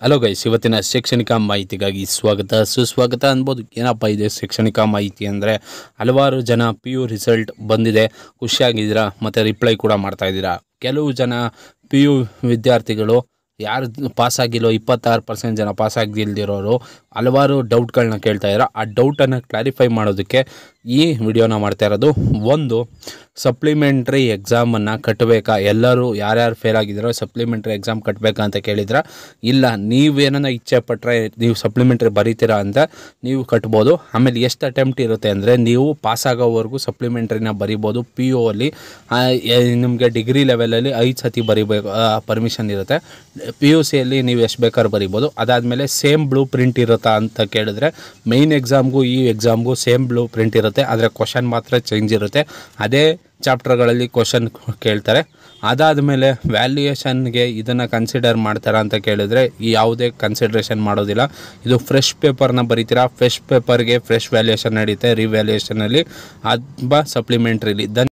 hello guys ಇವತ್ತಿನ ಶೈಕ್ಷಣಿಕ ಮಾಹಿತಿಗಾಗಿ ಸ್ವಾಗತ ಸುಸ್ವಾಗತ ಅನ್ಬೋದು ಏನಪ್ಪ ಇದೆ ಶೈಕ್ಷಣಿಕ ಮಾಹಿತಿ ಅಂದರೆ ಹಲವಾರು ಜನ ಪಿ ಯು ರಿಸಲ್ಟ್ ಬಂದಿದೆ ಖುಷಿಯಾಗಿದ್ದೀರಾ ಮತ್ತು ರಿಪ್ಲೈ ಕೂಡ ಮಾಡ್ತಾ ಇದ್ದೀರಾ ಕೆಲವು ಜನ ಪಿ ಯು ವಿದ್ಯಾರ್ಥಿಗಳು ಯಾರು ಪಾಸ್ ಆಗಿಲ್ಲೋ ಇಪ್ಪತ್ತಾರು ಪರ್ಸೆಂಟ್ ಜನ ಪಾಸ್ ಆಗಿಲ್ದಿರೋರು ಹಲವಾರು ಡೌಟ್ಗಳನ್ನ ಕೇಳ್ತಾ ಇದ್ದಾರೆ ಆ ಡೌಟನ್ನು ಕ್ಲಾರಿಫೈ ಮಾಡೋದಕ್ಕೆ ಈ ವಿಡಿಯೋನ ಮಾಡ್ತಾ ಇರೋದು ಒಂದು ಸಪ್ಲಿಮೆಂಟ್ರಿ ಎಕ್ಸಾಮನ್ನು ಕಟ್ಟಬೇಕಾ ಎಲ್ಲರೂ ಯಾರ್ಯಾರು ಫೇಲ್ ಆಗಿದ್ದೀರೋ ಸಪ್ಲಿಮೆಂಟ್ರಿ ಎಕ್ಸಾಮ್ ಕಟ್ಟಬೇಕಾ ಅಂತ ಕೇಳಿದ್ರೆ ಇಲ್ಲ ನೀವೇನ ಇಚ್ಛೆ ಪಟ್ಟರೆ ನೀವು ಸಪ್ಲಿಮೆಂಟ್ರಿ ಬರೀತೀರಾ ಅಂತ ನೀವು ಕಟ್ಬೋದು ಆಮೇಲೆ ಎಷ್ಟು ಅಟೆಂಪ್ಟ್ ಇರುತ್ತೆ ಅಂದರೆ ನೀವು ಪಾಸ್ ಆಗೋವರೆಗೂ ಸಪ್ಲಿಮೆಂಟ್ರಿನ ಬರಿಬೋದು ಪಿ ಯು ಅಲ್ಲಿ ನಿಮಗೆ ಡಿಗ್ರಿ ಲೆವೆಲಲ್ಲಿ ಐದು ಸತಿ ಬರಿಬೇಕು ಪರ್ಮಿಷನ್ ಇರುತ್ತೆ ಪಿ ಯು ಸಿಯಲ್ಲಿ ನೀವು ಎಷ್ಟು ಬೇಕಾದ್ರೂ ಬರಿಬೋದು ಅದಾದಮೇಲೆ ಸೇಮ್ ಬ್ಲೂ ಪ್ರಿಂಟ್ ಇರುತ್ತಾ ಅಂತ ಕೇಳಿದ್ರೆ ಮೈನ್ ಎಕ್ಸಾಮ್ಗೂ ಈ ಎಕ್ಸಾಮ್ಗೂ ಸೇಮ್ ಬ್ಲೂ ಪ್ರಿಂಟ್ ಇರುತ್ತೆ ಆದರೆ ಕ್ವಶನ್ ಮಾತ್ರ ಚೇಂಜ್ ಇರುತ್ತೆ ಅದೇ ಚಾಪ್ಟರ್ಗಳಲ್ಲಿ ಕ್ವಶನ್ ಕೇಳ್ತಾರೆ ಅದಾದಮೇಲೆ ವ್ಯಾಲ್ಯೂಯೇಷನ್ಗೆ ಇದನ್ನು ಕನ್ಸಿಡರ್ ಮಾಡ್ತಾರಾ ಅಂತ ಕೇಳಿದ್ರೆ ಈ ಯಾವುದೇ ಕನ್ಸಿಡ್ರೇಷನ್ ಮಾಡೋದಿಲ್ಲ ಇದು ಫ್ರೆಶ್ ಪೇಪರ್ನ ಬರೀತೀರಾ ಫ್ರೆಶ್ ಪೇಪರ್ಗೆ ಫ್ರೆಶ್ ವ್ಯಾಲ್ಯೂಯೇಷನ್ ನಡೀತೆ ರಿವ್ಯಾಲ್ಯೂಯೇಷನಲ್ಲಿ ಅಥವಾ ಸಪ್ಲಿಮೆಂಟ್ರಿಲಿ